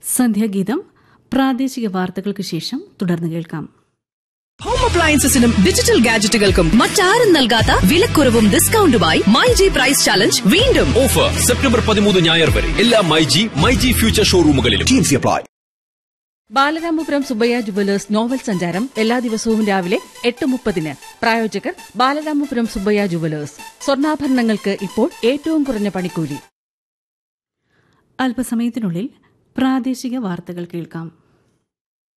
സന്ധ്യാഗീതം പ്രാദേശിക വാർത്തകൾക്ക് ശേഷം തുടർന്ന് കേൾക്കാം ഹോം അപ്ലയൻസസിനും ഡിജിറ്റൽ ഗാഡ്ജറ്റുകൾക്കും മറ്റാരും നൽകാത്ത വിലക്കുറവും ഡിസ്കൗണ്ടുമായി മൈ ജി പ്രൈസ് ചാലഞ്ച് വീണ്ടും ഓഫർ സെപ്റ്റംബർ പതിമൂന്ന് ഞായർ വരെ എല്ലാ മൈജി മൈജി ഫ്യൂച്ചർ ഷോറൂമുകളിലും Teams apply. Balaramapuram Subbaiah jewellers novel സഞ്ചാരം എല്ലാ ദിവസവും രാവിലെ എട്ട് മുപ്പതിന് പ്രായോജകർ ബാലരാമപുരം സുബയ്യ ജുവലേഴ്സ് സ്വർണ്ണാഭരണങ്ങൾക്ക് ഇപ്പോൾ ഏറ്റവും കുറഞ്ഞ പണിക്കൂലി അല്പസമയത്തിനുള്ളിൽ പ്രാദേശിക വാർത്തകൾ കേൾക്കാം